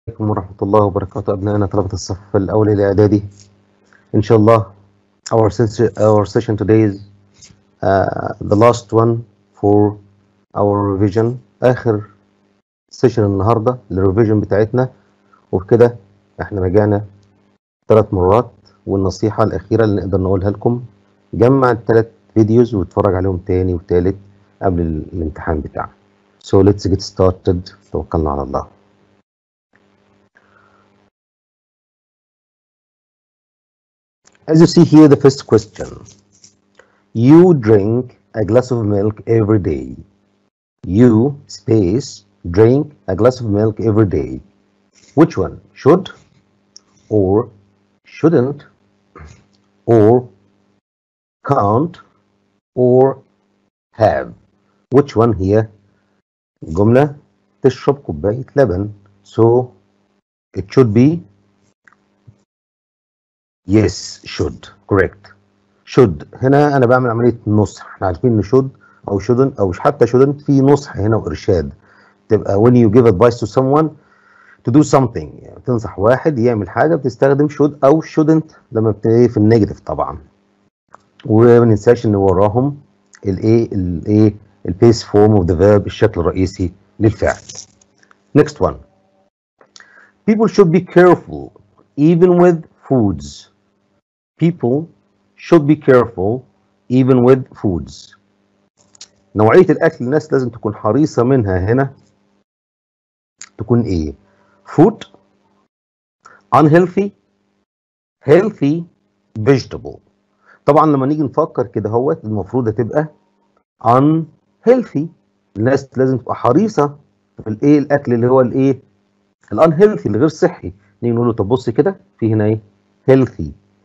عليكم ورحمة الله وبركاته أبنائنا طلبة الصف الأول الإعدادي إن شاء الله our session, our session today is uh, the last one for our revision آخر سيشن النهاردة للريفيجن بتاعتنا وبكده احنا رجعنا ثلاث مرات والنصيحة الأخيرة اللي نقدر نقولها لكم جمع الثلاث فيديوز واتفرج عليهم تاني وتالت قبل الامتحان بتاعنا so let's get started توكلنا على الله As you see here, the first question. You drink a glass of milk every day. You, space, drink a glass of milk every day. Which one? Should or shouldn't or can't or have. Which one here? جملة تشرب كوباية لبن. So it should be Yes, should. Correct. should هنا أنا بعمل عملية نصح. احنا عارفين إن should أو shouldn't أو حتى shouldn't في نصح هنا وإرشاد. تبقى when you give advice to someone to do something يعني تنصح واحد يعمل حاجة بتستخدم should أو shouldn't لما بتبقى في النيجاتيف طبعا. وما ننساش إن وراهم الإيه الإيه البيس فورم اوف ذا verb الشكل الرئيسي للفعل. Next one. People should be careful even with foods. people should be careful even with foods. نوعية الأكل الناس لازم تكون حريصة منها هنا تكون إيه؟ food unhealthy healthy vegetable طبعا لما نيجي نفكر كده هوت المفروض هتبقى unhealthy الناس لازم تبقى حريصة في الإيه الأكل اللي هو الإيه؟ الانهيلثي اللي غير صحي نيجي نقول له طب بص كده في هنا إيه؟ healthy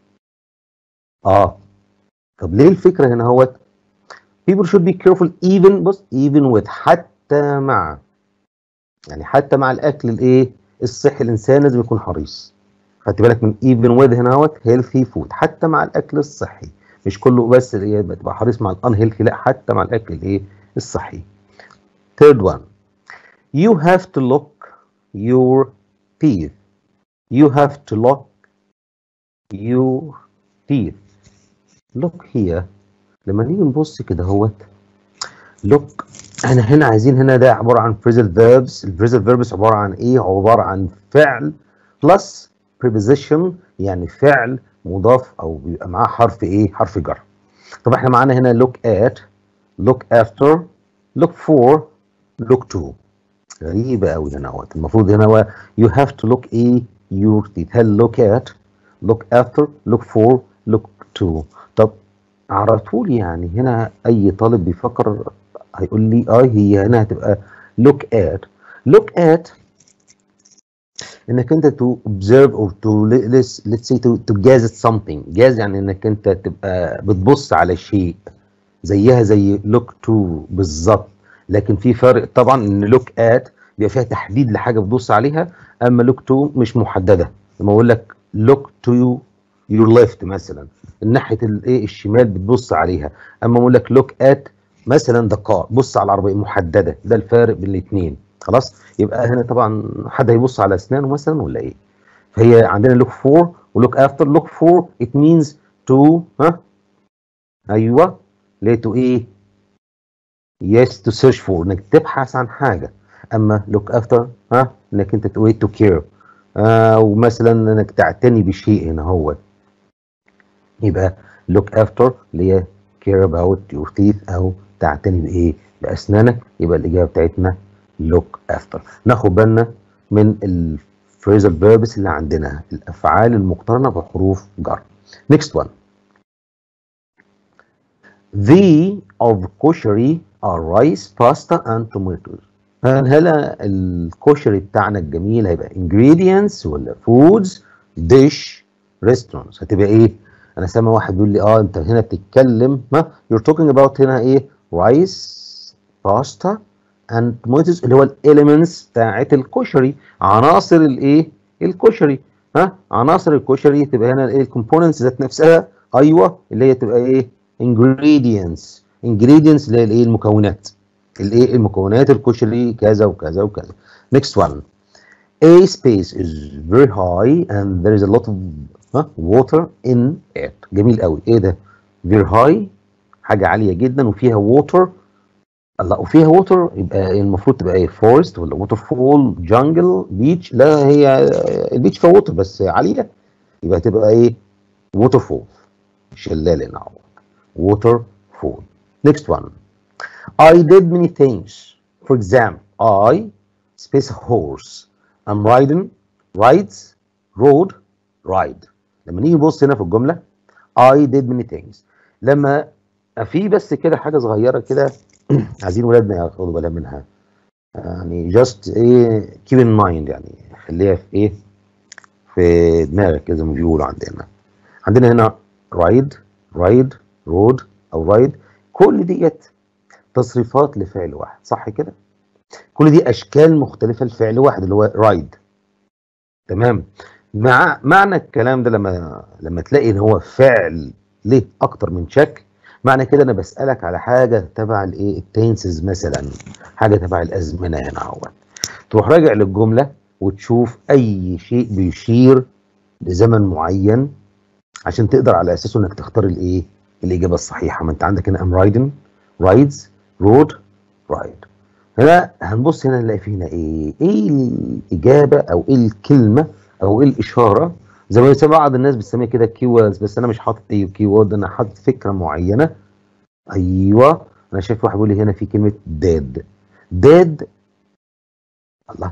اه طب ليه الفكره هنا هوت people should be careful even بص even with حتى مع يعني حتى مع الاكل الايه الصحي الانسان لازم يكون حريص خدت بالك من even with هنا هوت healthy food حتى مع الاكل الصحي مش كله بس الايه تبقى حريص مع الانهيلثي لا حتى مع الاكل الايه الصحي third one you have to look your teeth you have to look your teeth look here لما نيجي نبص كده اهوت look احنا هنا عايزين هنا ده عباره عن phrasal verbs الفريزال verbs عباره عن ايه عباره عن فعل plus preposition يعني فعل مضاف او بيبقى معاه حرف ايه حرف جر طب احنا معانا هنا look at look after look for look to غريبه قوي هنا اهوت المفروض هنا هو you have to look ايه your teeth هل look at look after look for look to طب عرفتولي يعني هنا اي طالب بيفكر هيقول لي اه هي هنا هتبقى look at look at انك انت to observe or to let's, let's say to, to gaze at something gaze يعني انك انت تبقى بتبص على شيء زيها زي look to بالظبط لكن في فرق طبعا ان look at بيبقى فيها تحديد لحاجه بتبص عليها اما look to مش محدده لما اقول لك look to your left مثلا ناحيه الايه الشمال بتبص عليها اما اقول لك لوك ات مثلا ذا كار بص على العربيه محدده ده الفارق بين الاثنين خلاص يبقى هنا طبعا حد هيبص على اسنانه مثلا ولا ايه فهي عندنا لوك فور ولوك افتر لوك فور ات مينز تو ها ايوه ليه تو ايه يس تو سيرش فور انك تبحث عن حاجه اما لوك افتر ها انك انت تو تو كير آه ومثلا انك تعتني بشيء هنا هو يبقى look after اللي هي care about your teeth او تعتني بايه باسنانك يبقى الاجابه بتاعتنا look after ناخد بالنا من الفريزال verbs اللي عندنا الافعال المقترنه بحروف جر next one the of koshery are rice pasta and tomatoes هلا الكشري بتاعنا الجميل هيبقى ingredients ولا foods dish restaurants هتبقى ايه انا سامع واحد بيقول لي اه انت هنا بتتكلم ما you're talking about هنا ايه rice pasta and tomatoes اللي هو الاليمنتس بتاعت الكشري عناصر الايه الكشري ها عناصر الكشري تبقى هنا الايه الكومبوننتس ذات نفسها ايوه اللي هي تبقى ايه ingredients ingredients اللي هي الايه المكونات الايه المكونات الكشري كذا وكذا وكذا next one A space is very high and there is a lot of huh, water in it جميل قوي ايه ده very high حاجة عالية جدا وفيها water لا وفيها ووتر يبقى المفروض تبقى ايه فورست ولا ووتر فول جانجل بيتش لا هي البيتش فيها ووتر بس عاليه يبقى تبقى ايه ووتر فول شلال نعوض ووتر فول next one I did many things for example I space a horse I'm riding rides rode ride لما نيجي نبص هنا في الجمله I did many things لما في بس كده حاجه صغيره كده عايزين ولادنا ياخدوا بالهم منها يعني جاست ايه كيب ان مايند يعني خليها في ايه في دماغك زي ما بيقولوا عندنا عندنا هنا رايد رايد رود او رايد كل ديت تصريفات لفعل واحد صح كده كل دي اشكال مختلفه لفعل واحد اللي هو رايد تمام مع معنى الكلام ده لما لما تلاقي ان هو فعل ليه اكتر من شكل معنى كده انا بسالك على حاجه تبع الايه التنسز مثلا حاجه تبع الازمنه هنا اهوت تروح راجع للجمله وتشوف اي شيء بيشير لزمن معين عشان تقدر على اساسه انك تختار الايه الاجابه الصحيحه ما انت عندك هنا ام رايدن رايدز رود رايد هنا هنبص هنا نلاقي في هنا ايه ايه الاجابه او ايه الكلمه او ايه الاشاره زي ما بعض الناس بتسميها كده كيوردز بس انا مش حاطط اي كيورد انا حاطط فكره معينه ايوه انا شايف واحد بيقول لي هنا في كلمه ديد ديد الله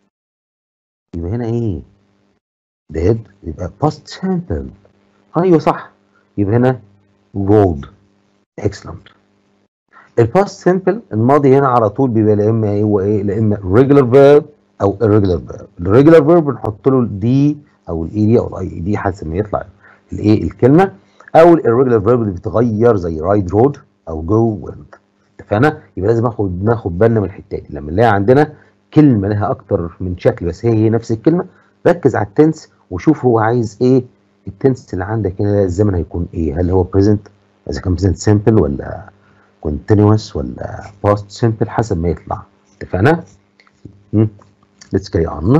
يبقى هنا ايه ديد يبقى باست سامبل ايوه صح يبقى هنا رود اكسلنت الباست سامبل الماضي هنا على طول بيبقى لا اما ايه هو ايه لا اما ريجولار فيرب او irregular فيرب الريجولار فيرب بنحط له دي او الاي دي او الاي دي حسب ما يطلع الايه الكلمه او الريجولار فيرب اللي بتتغير زي رايد رود او جو ويند اتفقنا يبقى لازم اخد ناخد بالنا من الحته دي لما نلاقي عندنا كلمه لها اكتر من شكل بس هي هي نفس الكلمه ركز على التنس وشوف هو عايز ايه التنس اللي عندك هنا الزمن هيكون ايه هل هو بريزنت اذا كان بريزنت سيمبل ولا كونتينوس ولا باست سيمبل حسب ما يطلع اتفقنا let's carry on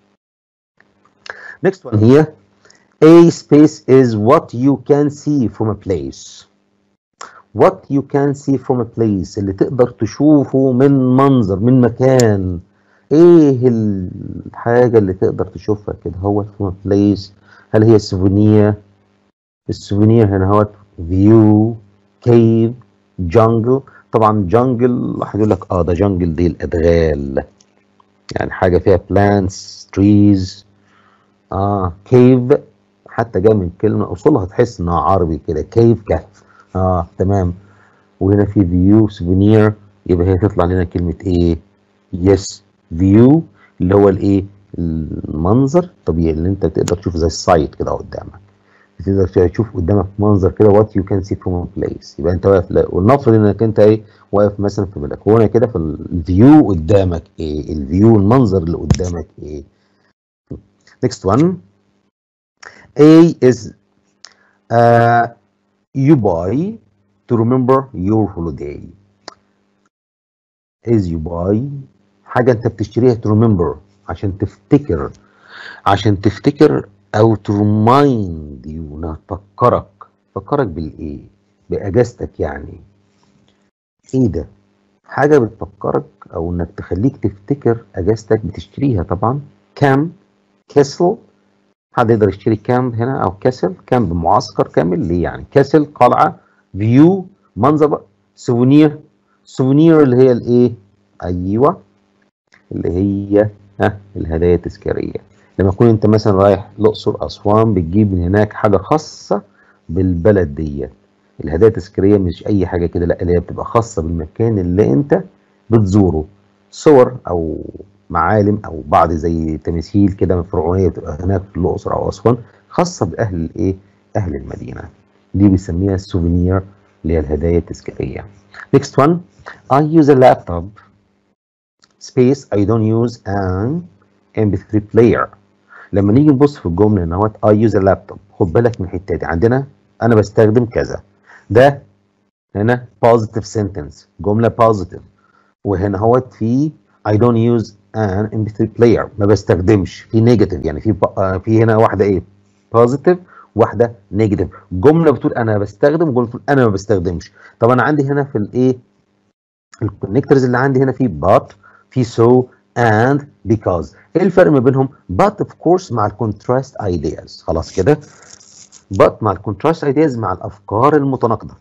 next one here a space is what you can see from a place what you can see from a place اللي تقدر تشوفه من منظر من مكان ايه الحاجة اللي تقدر تشوفها كده هو from a place هل هي سوفينير السوفينير هنا هو فيو كيف جانجل طبعا جانجل واحد يقول لك اه ده جانجل دي الادغال يعني حاجة فيها plants trees اه كيف حتى جاي من كلمة أصولها تحس إنها عربي كده كيف كهف اه تمام وهنا في فيو سوفينير يبقى هي تطلع لنا كلمة إيه؟ يس فيو اللي هو الإيه؟ المنظر الطبيعي اللي أنت بتقدر تشوفه زي السايت كده قدامك بتقدر تشوف قدامك منظر كده وات يو كان سي فروم بليس يبقى أنت واقف ولنفرض إنك أنت إيه؟ واقف مثلا في بلكونة كده في الفيو قدامك إيه؟ الفيو المنظر اللي قدامك إيه؟ Next one. A is uh, you buy to remember your holiday. Is you buy حاجة أنت بتشتريها to remember عشان تفتكر عشان تفتكر أو to remind you إنها تفكرك تفكرك بالإيه؟ بأجازتك يعني. إيه ده؟ حاجة بتفكرك أو إنك تخليك تفتكر أجازتك بتشتريها طبعا كام كاسل حد يقدر يشتري كامب هنا او كاسل كامب معسكر كامل ليه يعني كاسل قلعه فيو منظر سوفونير سوفونير اللي هي الايه ايوه اللي هي ها الهدايا التذكاريه لما تكون انت مثلا رايح الاقصر اسوان بتجيب من هناك حاجه خاصه بالبلد ديت الهدايا التذكاريه مش اي حاجه كده لا اللي هي بتبقى خاصه بالمكان اللي انت بتزوره صور او معالم او بعض زي تماثيل كده فرعونيه بتبقى هناك في الاقصر او اسوان خاصه باهل الايه؟ اهل المدينه. دي بنسميها السوفينير اللي هي الهدايا التذكاريه. Next one I use a laptop space I don't use an MP3 player. لما نيجي نبص في الجمله ان هو I use a laptop خد بالك من الحته دي عندنا انا بستخدم كذا ده هنا positive sentence جمله positive وهنا هوت في I don't use an MP3 player ما بستخدمش في نيجاتيف يعني في ب- في هنا واحده ايه بوزيتيف واحده نيجاتيف جمله بتقول انا بستخدم وجمله بتقول انا ما بستخدمش طب انا عندي هنا في الايه الكونكتورز اللي عندي هنا في but في so and because ايه الفرق ما بينهم but of course مع الكونتراست ideas خلاص كده but مع الكونتراست ideas مع الافكار المتناقضه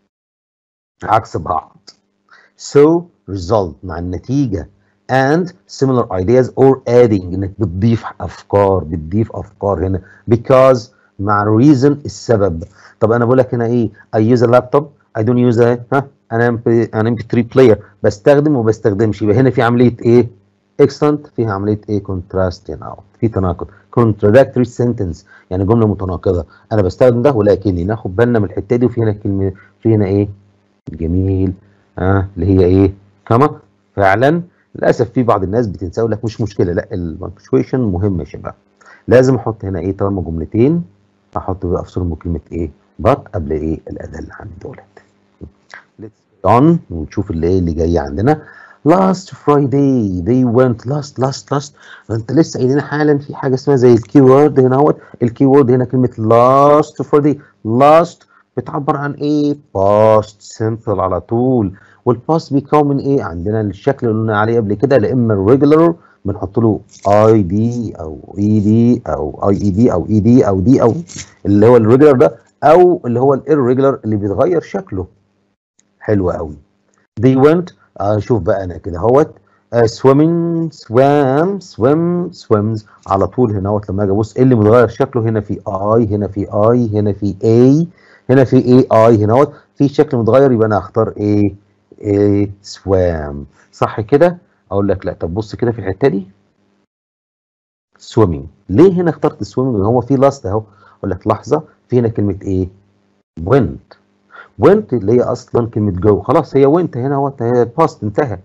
عكس بعض so result مع النتيجه and similar ideas or adding انك بتضيف افكار بتضيف افكار هنا because مع reason السبب طب انا بقول لك هنا ايه I use a laptop I don't use a ها an MP an MP3 player بستخدم وما بستخدمش يبقى هنا في عمليه ايه excellent فيها عمليه ايه contrast هنا في تناقض contradictory sentence يعني جمله متناقضه انا بستخدم ده ولكني ناخد بالنا من الحته دي وفي هنا كلمه في هنا ايه جميل اه اللي هي ايه كما فعلا للاسف في بعض الناس بتنسى يقول لك مش مشكله لا البنكشويشن مهم يا شباب لازم احط هنا ايه طالما جملتين احط بقى افصلهم بكلمه ايه بط قبل ايه الاداه اللي عندي دولت let's on ونشوف اللي ايه اللي جاي عندنا last Friday they went last last last انت لسه قايلين حالا في حاجه اسمها زي الكي وورد هنا اهوت الكي وورد هنا كلمه last Friday last بتعبر عن ايه past simple على طول والباست بيكون من ايه عندنا الشكل اللي قلنا عليه قبل كده لا اما الريجولار بنحط له اي دي او اي دي او اي اي دي او اي دي او دي او اللي هو الريجولار ده او اللي هو الirregular اللي بيتغير شكله حلو قوي they went آه شوف بقى انا كده اهوت uh, swimming swam swim swims على طول هنا اهوت لما اجي ابص ايه اللي متغير شكله هنا في اي هنا في اي هنا في اي هنا في ايه اي هنا اهوت في شكل متغير يبقى انا هختار ايه ايه swam صح كده اقول لك لا طب بص كده في الحته دي swimming ليه هنا اخترت swimming هو في لاست اهو اقول لك لحظه في هنا كلمه ايه went went اللي هي اصلا كلمه جو خلاص هي went هنا هو باست انتهى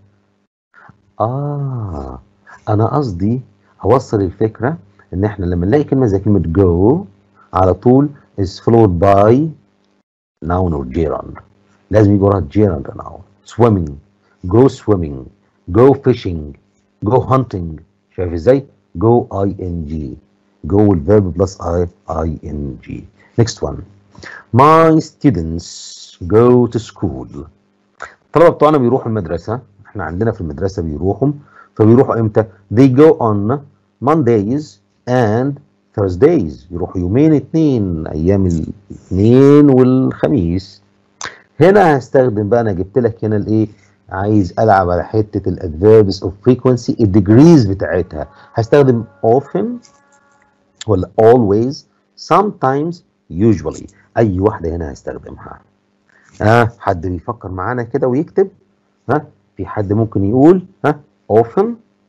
اه انا قصدي اوصل الفكره ان احنا لما نلاقي كلمه زي كلمه جو على طول is followed by noun or gerund لازم يجي وراها gerund noun swimming go swimming go fishing go hunting شايف ازاي go ing go والverb plus i ing next one my students go to school الطلبه بتوعنا بيروحوا المدرسه احنا عندنا في المدرسه بيروحوا فبيروحوا امتى they go on Mondays and Thursdays يروحوا يومين اتنين ايام الاثنين والخميس هنا هستخدم بقى انا جبت لك هنا الايه عايز العب على حته الادفيربس اوف فريكونسي الديجريز بتاعتها هستخدم often ولا always sometimes usually اي واحده هنا هستخدمها ها آه حد بيفكر معانا كده ويكتب ها آه في حد ممكن يقول ها آه often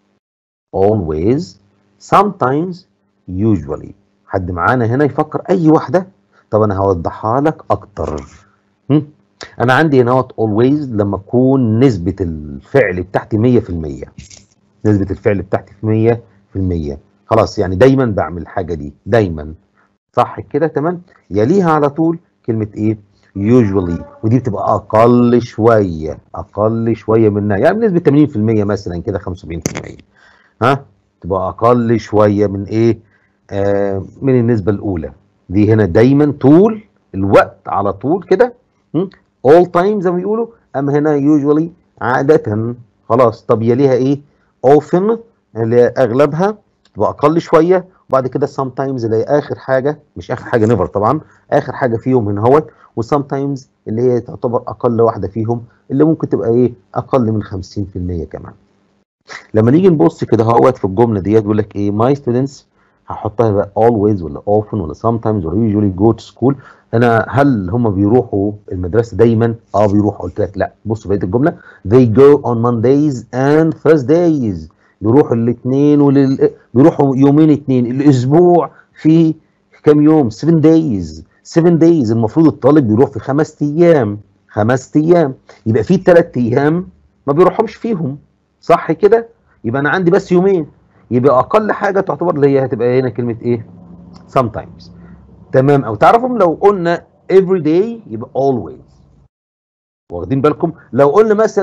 always sometimes usually حد معانا هنا يفكر اي واحده طب انا هوضحها لك اكتر هم؟ انا عندي هنا always لما اكون نسبه الفعل بتاعتي 100% نسبه الفعل بتاعتي في 100% خلاص يعني دايما بعمل الحاجه دي دايما صح كده تمام يليها على طول كلمه ايه usually ودي بتبقى اقل شويه اقل شويه منها يعني بنسبه 80% مثلا كده 75% ها تبقى اقل شويه من ايه آه من النسبه الاولى دي هنا دايما طول الوقت على طول كده all time زي ما بيقولوا اما هنا usually عاده خلاص طب يليها ايه often اللي اغلبها تبقى اقل شويه وبعد كده sometimes اللي هي اخر حاجه مش اخر حاجه نيفر طبعا اخر حاجه فيهم هنا اهوت وسامتايمز اللي هي تعتبر اقل واحده فيهم اللي ممكن تبقى ايه اقل من 50% كمان لما نيجي نبص كده اهوت في الجمله ديت بيقول لك ايه my students هحطها بقى always ولا often ولا sometimes ولا usually go to school انا هل هم بيروحوا المدرسه دايما اه بيروحوا قلت لك لا بص بقيه الجمله they go on Mondays and Thursdays بيروحوا الاثنين ولل... بيروحوا يومين اثنين الاسبوع في كام يوم 7 days 7 days المفروض الطالب بيروح في خمس ايام خمس ايام يبقى في ثلاث ايام ما بيروحهمش فيهم صح كده يبقى انا عندي بس يومين يبقى اقل حاجه تعتبر اللي هي هتبقى هنا كلمه ايه sometimes تمام او تعرفهم لو قلنا every day يبقى always واخدين بالكم لو قلنا مثلا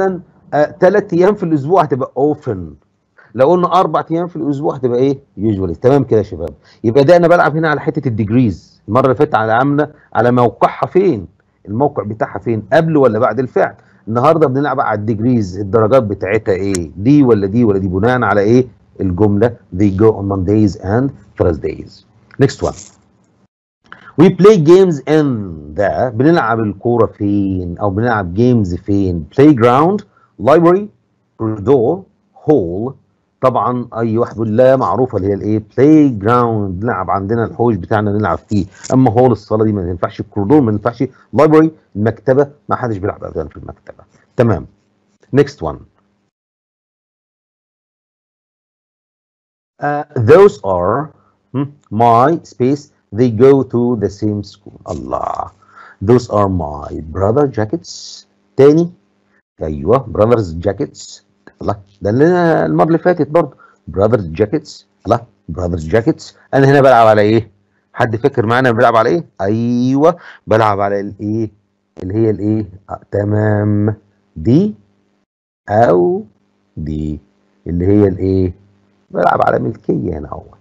ثلاث ايام في الاسبوع هتبقى اوفن لو قلنا اربع ايام في الاسبوع هتبقى ايه يوجوالي تمام كده يا شباب يبقى ده انا بلعب هنا على حته الديجريز المره اللي فاتت على عامله على موقعها فين الموقع بتاعها فين قبل ولا بعد الفعل النهارده بنلعب على الديجريز الدرجات بتاعتها ايه دي ولا دي ولا دي بناء على ايه الجمله they go on Mondays and Thursdays next one we play games in the بنلعب الكوره فين او بنلعب جيمز فين playground library corridor hall طبعا اي واحد يقول لا معروفه اللي هي الايه بلاي جراوند نلعب عندنا الحوش بتاعنا نلعب فيه اما هول الصاله دي ما ينفعش الكوريدور ما ينفعش لايبرري المكتبه ما حدش بيلعب ابدا في المكتبه تمام next one uh, those are hmm, my space they go to the same school الله those are my brother jackets تاني ايوه brothers jackets الله ده اللي المره اللي فاتت برضه براذرز جاكيتس الله براذرز جاكيتس انا هنا بلعب على ايه حد فاكر معانا بلعب على ايه ايوه بلعب على الايه اللي هي الايه آه تمام دي او دي اللي هي الايه بلعب على ملكيه هنا اهوت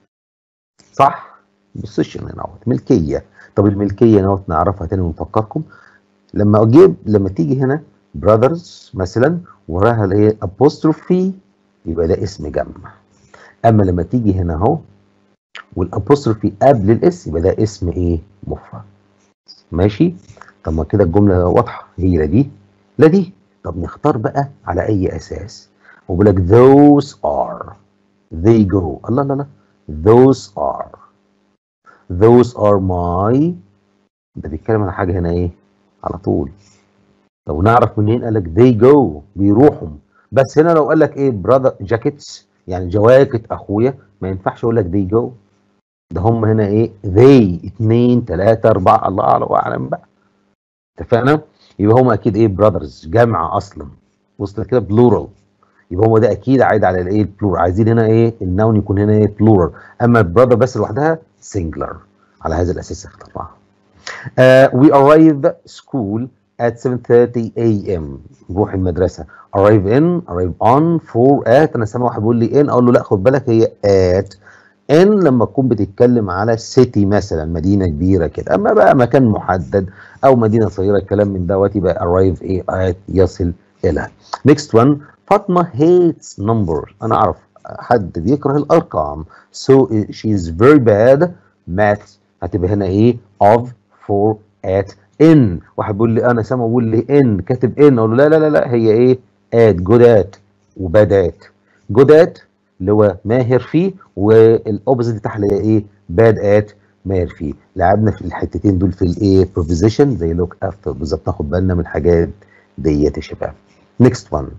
صح بوزيشن هنا اهوت ملكيه طب الملكيه هنا اهوت نعرفها تاني ونفكركم لما اجيب لما تيجي هنا براذرز مثلا وراها اللي هي apostrophe يبقى ده اسم جمع اما لما تيجي هنا اهو والابوستروفي قبل الاس يبقى ده اسم ايه مفرد ماشي طب ما كده الجمله واضحه هي لا دي لا دي طب نختار بقى على اي اساس وبقول لك those are they go الله لا لا those are those are my ده بيتكلم على حاجه هنا ايه على طول لو نعرف منين قال لك they go بيروحوا بس هنا لو قال لك ايه براذر جاكيتس يعني جواكت اخويا ما ينفعش اقول لك they go ده هم هنا ايه they اتنين تلاته اربعه الله اعلم واعلم بقى اتفقنا يبقى هم اكيد ايه براذرز جمع اصلا وصلت كده بلورال يبقى هو ده اكيد عايد على الايه البلورال عايزين هنا ايه النون يكون هنا ايه بلورال اما البراذر بس لوحدها سنجلر على هذا الاساس اخترناها uh, we arrive school at 7:30 a.m. نروح المدرسة arrive in arrive on for at أنا سامع واحد بيقول لي in أقول له لا خد بالك هي at in لما تكون بتتكلم على city مثلا مدينة كبيرة كده أما بقى مكان محدد أو مدينة صغيرة الكلام من دوت يبقى arrive إيه at يصل إلى next one فاطمة hates numbers أنا أعرف حد بيكره الأرقام so she is very bad math هتبقى هنا إيه of for at ان واحد بيقول لي انا سامع بيقول لي ان كاتب ان اقول له لا لا لا لا هي ايه ات جودات وبادات جودات اللي هو ماهر فيه والاوبوزيت بتاعها اللي هي ايه باد ات ماهر فيه لعبنا في الحتتين دول في الايه بروبوزيشن زي لوك افتر بالظبط ناخد بالنا من الحاجات ديت يا شباب نيكست وان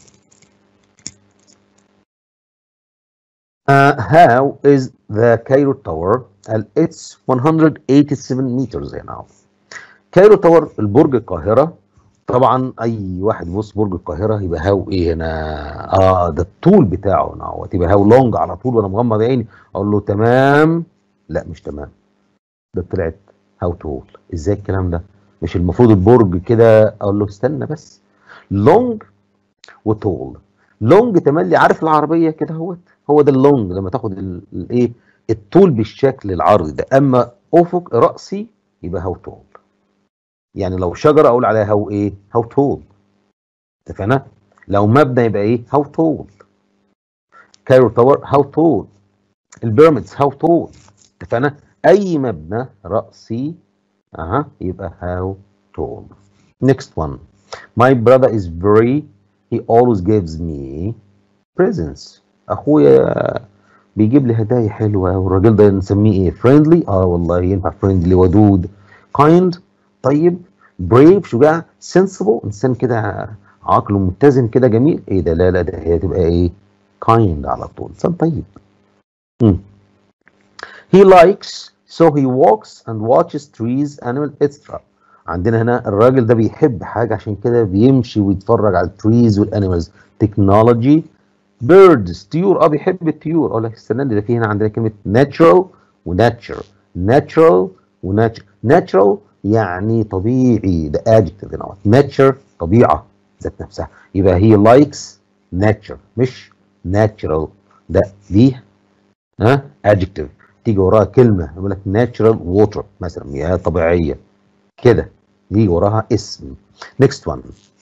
Uh, how is the Cairo Tower? And it's 187 meters now. كايرو تاور البرج القاهره طبعا اي واحد يبص برج القاهره يبقى هاو ايه هنا اه ده الطول بتاعه هنا اهوت يبقى هاو لونج على طول وانا مغمض عيني اقول له تمام لا مش تمام ده طلعت هاو تول ازاي الكلام ده مش المفروض البرج كده اقول له استنى بس لونج وطول لونج تملي عارف العربيه كده اهوت هو ده اللونج لما تاخد الايه الطول بالشكل العرضي ده اما افق راسي يبقى هاو تول يعني لو شجره اقول عليها هاو ايه هاو تول اتفقنا لو مبنى يبقى ايه هاو تول كايرو تاور هاو تول البيراميدز هاو تول اتفقنا اي مبنى راسي اها يبقى هاو تول next one my brother is very he always gives me presents اخويا بيجيب لي هدايا حلوه والراجل ده نسميه ايه فريندلي اه والله ينفع فريندلي ودود كايند طيب بريف شجاع سنسبل انسان كده عقله متزن كده جميل ايه ده لا لا ده هي تبقى ايه كايند على طول انسان طيب مم. he likes so he walks and watches trees animals etc عندنا هنا الراجل ده بيحب حاجه عشان كده بيمشي ويتفرج على التريز والانيمالز تكنولوجي بيردز طيور اه بيحب الطيور اقول لك استنى ده في هنا عندنا كلمه natural وناتشر natural وناتشر natural يعني طبيعي ده adjective هنا nature طبيعه ذات نفسها يبقى هي لايكس ناتشر مش ناتشرال ده ليه ها adjective تيجي وراها كلمه يقول لك natural water مثلا مياه طبيعيه كده دي وراها اسم next one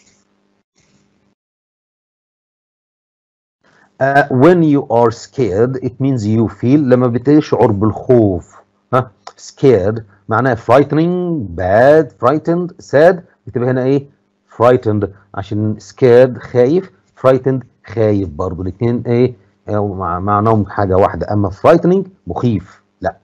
Uh, when you are scared it means you feel لما بتشعر بالخوف ها scared معناها frightening bad frightened sad بتبقى هنا ايه frightened عشان scared خايف frightened خايف برضو الاثنين ايه أو مع معناهم حاجة واحدة أما frightening مخيف لا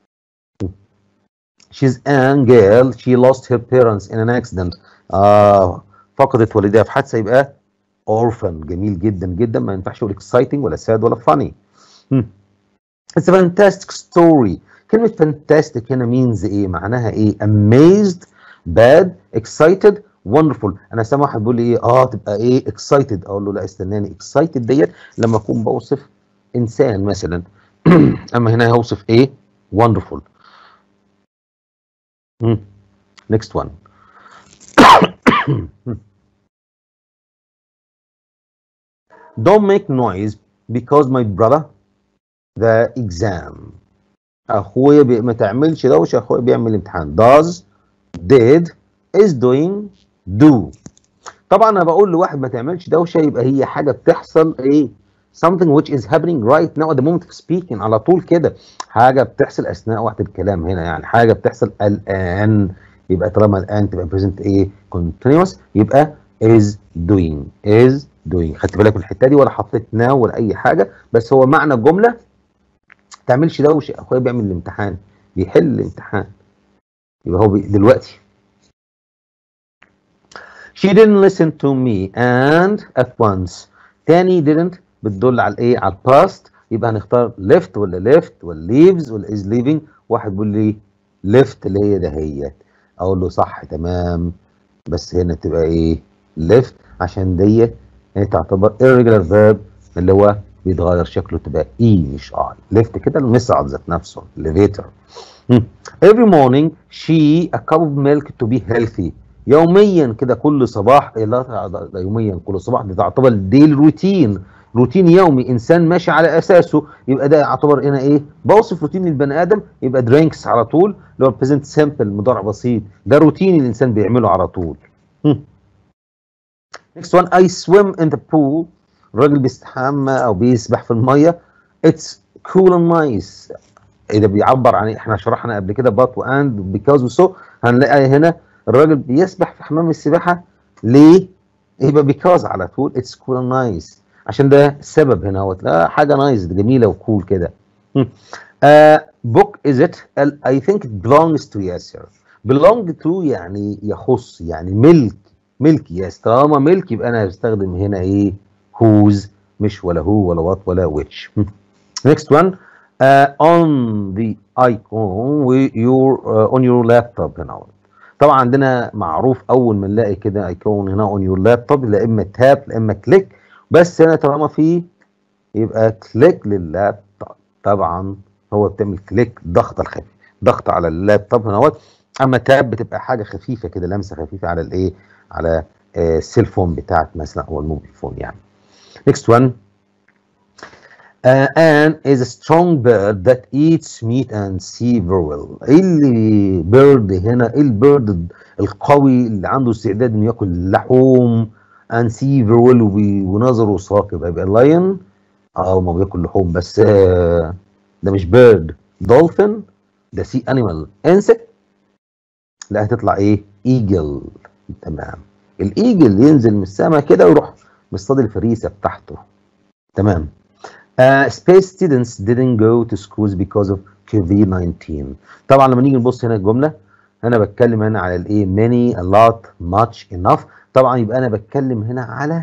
she's an girl she lost her parents in an accident آه فقدت والديها في حادثة يبقى orphan جميل جدا جدا ما ينفعش اقول exciting ولا sad ولا funny هم. it's a fantastic story كلمة fantastic هنا means ايه معناها ايه amazed bad excited wonderful انا سامع واحد بيقول لي ايه اه تبقى ايه excited اقول له لا استناني excited ديت لما اكون بوصف انسان مثلا اما هنا هوصف ايه wonderful هم. next one don't make noise because my brother the exam اخويا بي... ما تعملش دوشه اخويا بيعمل امتحان does did is doing do طبعا انا بقول لواحد ما تعملش دوشه يبقى هي حاجه بتحصل ايه something which is happening right now at the moment of speaking على طول كده حاجه بتحصل اثناء وقت الكلام هنا يعني حاجه بتحصل الان يبقى طالما الان تبقى present ايه continuous يبقى is doing is doing خدت بالك من الحته دي ولا حطيت now ولا اي حاجه بس هو معنى الجمله تعملش دوشه اخويا بيعمل الامتحان بيحل الامتحان يبقى هو بي دلوقتي she didn't listen to me and at once تاني didn't بتدل على الايه على الباست يبقى هنختار left ولا left ولا leaves ولا is leaving واحد بيقول لي left اللي هي دهيت اقول له صح تمام بس هنا تبقى ايه left عشان ديت هي تعتبر irregular verb اللي هو بيتغير شكله تبقى اي مش اي ليفت كده المصعد ذات نفسه elevator every morning she a cup of milk to be healthy يوميا كده كل صباح إيه لا ده يوميا كل صباح دي تعتبر ديل روتين روتين يومي انسان ماشي على اساسه يبقى ده يعتبر هنا ايه بوصف روتين البني ادم يبقى درينكس على طول اللي هو بريزنت سامبل مضارع بسيط ده روتين الانسان بيعمله على طول next one I swim in the pool الراجل بيستحمى او بيسبح في الميه it's cool and nice اذا بيعبر عن احنا شرحنا قبل كده but and because وسو هنلاقي هنا الراجل بيسبح في حمام السباحه ليه؟ يبقى because على طول it's cool and nice عشان ده السبب هنا هو لا حاجه نايس جميله وكول كده بوك از ات I think it belongs to Yasser belong to يعني يخص يعني ملك ملك يس طالما ملك يبقى انا هستخدم هنا ايه whose مش ولا who ولا what ولا which next one uh, on the icon with your uh, on your laptop هنا طبعا عندنا معروف اول ما نلاقي كده ايكون هنا on your laptop لا اما تاب لا اما كليك بس هنا طالما في يبقى كليك لللابتوب طبعا هو بتعمل كليك ضغط الخفيف ضغط على اللابتوب هنا اما تاب بتبقى حاجه خفيفه كده لمسه خفيفه على الايه على السيل فون بتاعك مثلا او الموبايل فون يعني next one uh, an is a strong bird that eats meat and see very well ايه اللي بيرد هنا ايه البيرد القوي اللي عنده استعداد انه ياكل لحوم and see very well ونظره ثاقب يبقى lion اه ما بياكل لحوم بس آه ده مش بيرد دولفين ده سي انيمال انسكت لا هتطلع ايه ايجل تمام الايجل ينزل من السماء كده ويروح مصطاد الفريسه بتاعته تمام uh, space students didn't go to schools because of COVID-19 طبعا لما نيجي نبص هنا الجمله انا بتكلم هنا على الايه many a lot much enough طبعا يبقى انا بتكلم هنا على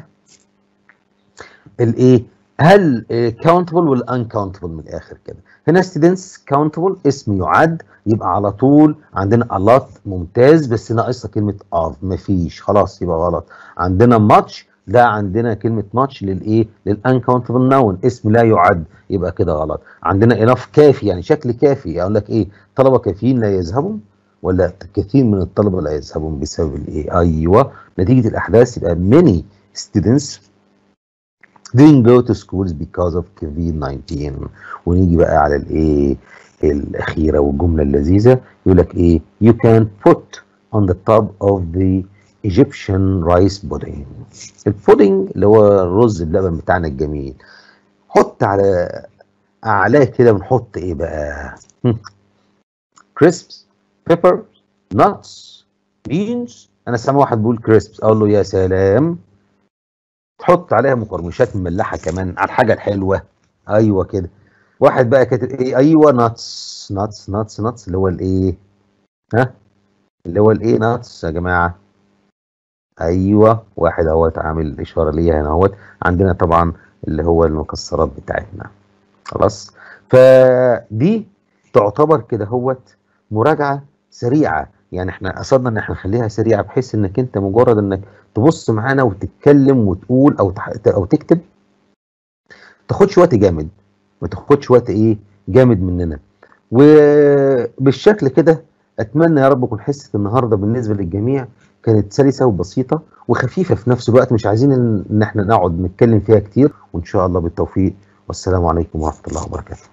الايه هل countable ولا uncountable من الاخر كده هنا students countable اسم يعد يبقى على طول عندنا a lot ممتاز بس ناقصها كلمه of مفيش خلاص يبقى غلط عندنا much ده عندنا كلمه much للايه للuncountable noun اسم لا يعد يبقى كده غلط عندنا enough كافي يعني شكل كافي اقول لك ايه طلبه كافيين لا يذهبوا ولا كثير من الطلبه لا يذهبون بسبب الايه ايوه نتيجه الاحداث يبقى many students didn't go to schools because of COVID-19 ونيجي بقى على الايه الاخيره والجمله اللذيذه يقول لك ايه you can put on the top of the Egyptian rice pudding البودنج اللي هو الرز بلبن بتاعنا الجميل حط على اعلاه كده بنحط ايه بقى كريسبس بيبر نتس بينز انا سامع واحد بيقول كريسبس اقول له يا سلام تحط عليها مقرمشات مملحه كمان على الحاجه الحلوه ايوه كده واحد بقى كاتب ايه ايوه ناتس ناتس ناتس ناتس اللي هو الايه ها اللي هو الايه ناتس يا جماعه ايوه واحد اهوت عامل اشاره ليا هنا اهوت عندنا طبعا اللي هو المكسرات بتاعتنا خلاص فدي تعتبر كده هوت مراجعه سريعه يعني احنا قصدنا ان احنا نخليها سريعه بحيث انك انت مجرد انك تبص معانا وتتكلم وتقول او تح... او تكتب تاخدش وقت جامد ما تاخدش وقت ايه جامد مننا وبالشكل كده اتمنى يا رب يكون حصه النهارده بالنسبه للجميع كانت سلسه وبسيطه وخفيفه في نفس الوقت مش عايزين ان احنا نقعد نتكلم فيها كتير وان شاء الله بالتوفيق والسلام عليكم ورحمه الله وبركاته